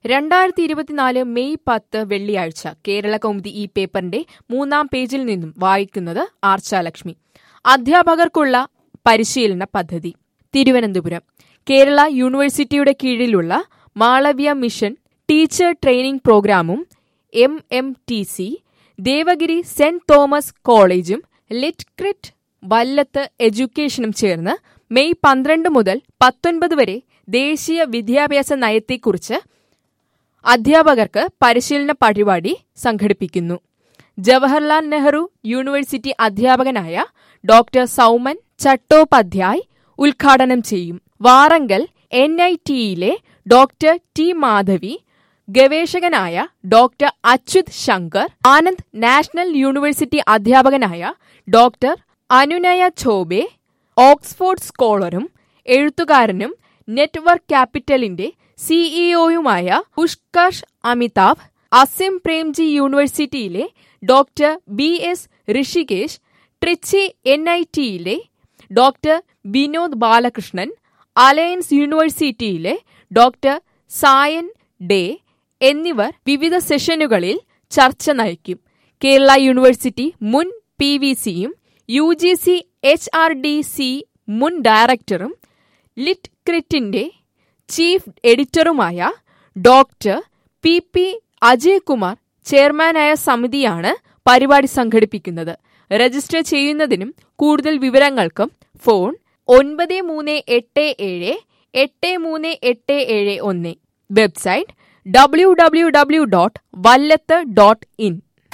രണ്ടായിരത്തി ഇരുപത്തിനാല് മെയ് പത്ത് വെള്ളിയാഴ്ച കേരള കൗമുദി ഈ പേപ്പറിന്റെ മൂന്നാം പേജിൽ നിന്നും വായിക്കുന്നത് ആർച്ചാലക്ഷ്മി അധ്യാപകർക്കുള്ള പരിശീലന പദ്ധതി തിരുവനന്തപുരം കേരള യൂണിവേഴ്സിറ്റിയുടെ കീഴിലുള്ള മാളവ്യ മിഷൻ ടീച്ചർ ട്രെയിനിംഗ് പ്രോഗ്രാമും M M T C Devagiri saint Thomas കോളേജും ലിറ്റ്ക്രിറ്റ് വല്ലത്ത് എഡ്യൂക്കേഷനും ചേർന്ന് മെയ് പന്ത്രണ്ട് മുതൽ പത്തൊൻപത് വരെ ദേശീയ വിദ്യാഭ്യാസ നയത്തെക്കുറിച്ച് അധ്യാപകർക്ക് പരിശീലന പരിപാടി സംഘടിപ്പിക്കുന്നു ജവഹർലാൽ നെഹ്റു യൂണിവേഴ്സിറ്റി അധ്യാപകനായ ഡോക്ടർ സൗമൻ ചട്ടോപാധ്യായ് ഉദ്ഘാടനം ചെയ്യും വാറങ്കൽ എൻ ഐ ടിയിലെ ഡോക്ടർ ടി മാധവി ഗവേഷകനായ doctor Achyut Shankar Anand national university അധ്യാപകനായ ഡോക്ടർ അനുനയ ഛോബെ ഓക്സ്ഫോർഡ് സ്കോളറും എഴുത്തുകാരനും നെറ്റ്വർക്ക് ക്യാപിറ്റലിന്റെ സിഇഒയുമായ പുഷ്കർഷ് അമിതാഭ് അസിം പ്രേംജി യൂണിവേഴ്സിറ്റിയിലെ doctor B S Rishikesh Trichy N I ടിയിലെ ഡോക്ടർ വിനോദ് ബാലകൃഷ്ണൻ അലയൻസ് യൂണിവേഴ്സിറ്റിയിലെ ഡോക്ടർ സായൻ ഡേ എന്നിവർ വിവിധ സെഷനുകളിൽ ചർച്ച നയിക്കും കേരള യൂണിവേഴ്സിറ്റി മുൻ പി വി സിയും U G C H R D C മുൻ ഡയറക്ടറും ലിറ്റ് ക്രിറ്റിന്റെ ചീഫ് എഡിറ്ററുമായ ഡോക്ടർ പി പി അജയ്കുമാർ ചെയർമാനായ സമിതിയാണ് പരിപാടി സംഘടിപ്പിക്കുന്നത് രജിസ്റ്റർ ചെയ്യുന്നതിനും കൂടുതൽ വിവരങ്ങൾക്കും ഫോൺ ഒൻപത് മൂന്ന് എട്ട് ഏഴ് എട്ട് മൂന്ന് എട്ട് ഏഴ് ഒന്ന് website W W W dot Vallath dot in